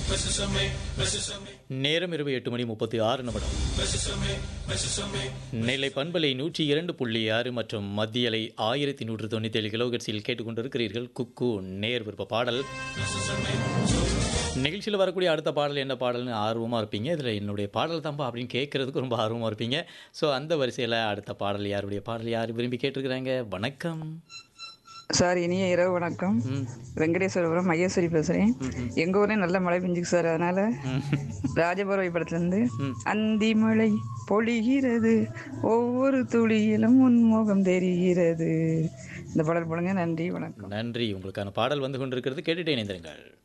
நேரம் இரவு எட்டு மணி முப்பத்தி ஆறு நிமிடம் நெல்லை பண்பலை நூற்றி இரண்டு புள்ளி ஆறு மற்றும் மத்தியலை ஆயிரத்தி நூற்று தொண்ணூற்றி ஏழு கிலோகட்ஸில் கேட்டுக்கொண்டிருக்கிறீர்கள் குக்கு நேர் விருப்ப பாடல் நிகழ்ச்சியில் வரக்கூடிய அடுத்த பாடல் என்ன பாடல்னு ஆர்வமாக இருப்பீங்க இதில் என்னுடைய பாடல் தான்ப்பா அப்படின்னு கேட்குறதுக்கு ரொம்ப ஆர்வமாக இருப்பீங்க ஸோ அந்த வரிசையில் அடுத்த பாடல் யாருடைய பாடல் யார் விரும்பி கேட்டிருக்கிறாங்க வணக்கம் சார் இனிய இரவு வணக்கம் ம் வெங்கடேஸ்வரபுரம் மையேஸ்வரி பேசுறேன் எங்க ஊர்லயும் நல்ல மழை பெஞ்சுக்கு சார் அதனால ராஜபுரம் படத்துல இருந்து அந்தி மழை பொழிகிறது ஒவ்வொரு துளியிலும் உன்முகம் தெரிகிறது இந்த பாடல் போடுங்க நன்றி வணக்கம் நன்றி உங்களுக்கான பாடல் வந்து கொண்டிருக்கிறது கேட்டுட்டே இணைந்திருங்கள்